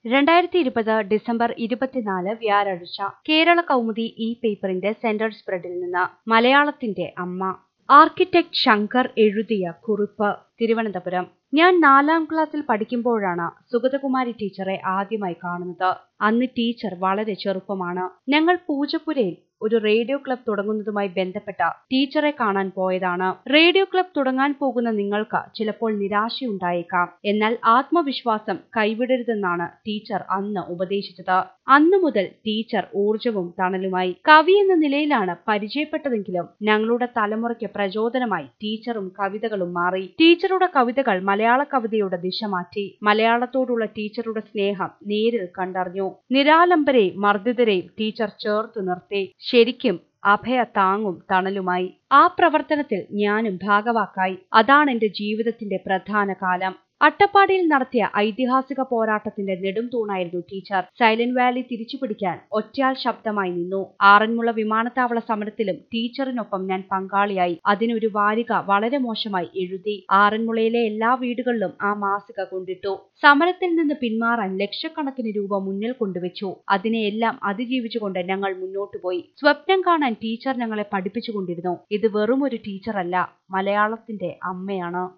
രണ്ടായിരത്തി ഇരുപത് ഡിസംബർ ഇരുപത്തിനാല് വ്യാഴാഴ്ച കേരള കൗമുദി ഈ പേപ്പറിന്റെ സെന്റർ സ്പ്രെഡിൽ നിന്ന് മലയാളത്തിന്റെ അമ്മ ആർക്കിടെക്ട് ശങ്കർ എഴുതിയ കുറിപ്പ് തിരുവനന്തപുരം ഞാൻ നാലാം ക്ലാസ്സിൽ പഠിക്കുമ്പോഴാണ് സുഗതകുമാരി ടീച്ചറെ ആദ്യമായി കാണുന്നത് അന്ന് ടീച്ചർ വളരെ ചെറുപ്പമാണ് ഞങ്ങൾ പൂജപ്പുരയിൽ ഒരു റേഡിയോ ക്ലബ് തുടങ്ങുന്നതുമായി ബന്ധപ്പെട്ട ടീച്ചറെ കാണാൻ പോയതാണ് റേഡിയോ ക്ലബ് തുടങ്ങാൻ പോകുന്ന നിങ്ങൾക്ക് ചിലപ്പോൾ നിരാശയുണ്ടായേക്കാം എന്നാൽ ആത്മവിശ്വാസം കൈവിടരുതെന്നാണ് ടീച്ചർ അന്ന് ഉപദേശിച്ചത് അന്നു മുതൽ ടീച്ചർ ഊർജവും തണലുമായി കവി എന്ന നിലയിലാണ് പരിചയപ്പെട്ടതെങ്കിലും ഞങ്ങളുടെ തലമുറയ്ക്ക് പ്രചോദനമായി ടീച്ചറും കവിതകളും മാറി ടീച്ചറുടെ കവിതകൾ മലയാള കവിതയുടെ ദിശ മാറ്റി മലയാളത്തോടുള്ള ടീച്ചറുടെ സ്നേഹം നേരിൽ കണ്ടറിഞ്ഞു നിരാലംബരെയും മർദ്ദിതരെയും ടീച്ചർ ചേർത്തു നിർത്തി ശരിക്കും അഭയ താങ്ങും തണലുമായി ആ പ്രവർത്തനത്തിൽ ഞാനും ഭാഗവാക്കായി അതാണ് എന്റെ ജീവിതത്തിന്റെ പ്രധാന കാലം അട്ടപ്പാടിയിൽ നടത്തിയ ഐതിഹാസിക പോരാട്ടത്തിന്റെ നെടും തൂണായിരുന്നു ടീച്ചർ സൈലന്റ് വാലി തിരിച്ചുപിടിക്കാൻ ഒറ്റയാൾ ശബ്ദമായി നിന്നു ആറന്മുള വിമാനത്താവള സമരത്തിലും ടീച്ചറിനൊപ്പം ഞാൻ പങ്കാളിയായി അതിനൊരു വാരിക വളരെ മോശമായി എഴുതി ആറന്മുളയിലെ എല്ലാ വീടുകളിലും ആ മാസിക കൊണ്ടിട്ടു സമരത്തിൽ നിന്ന് പിന്മാറാൻ ലക്ഷക്കണക്കിന് രൂപ മുന്നിൽ കൊണ്ടുവച്ചു അതിനെയെല്ലാം അതിജീവിച്ചുകൊണ്ട് ഞങ്ങൾ മുന്നോട്ടു പോയി സ്വപ്നം കാണാൻ ടീച്ചർ ഞങ്ങളെ പഠിപ്പിച്ചുകൊണ്ടിരുന്നു ഇത് വെറും ഒരു ടീച്ചറല്ല മലയാളത്തിന്റെ അമ്മയാണ്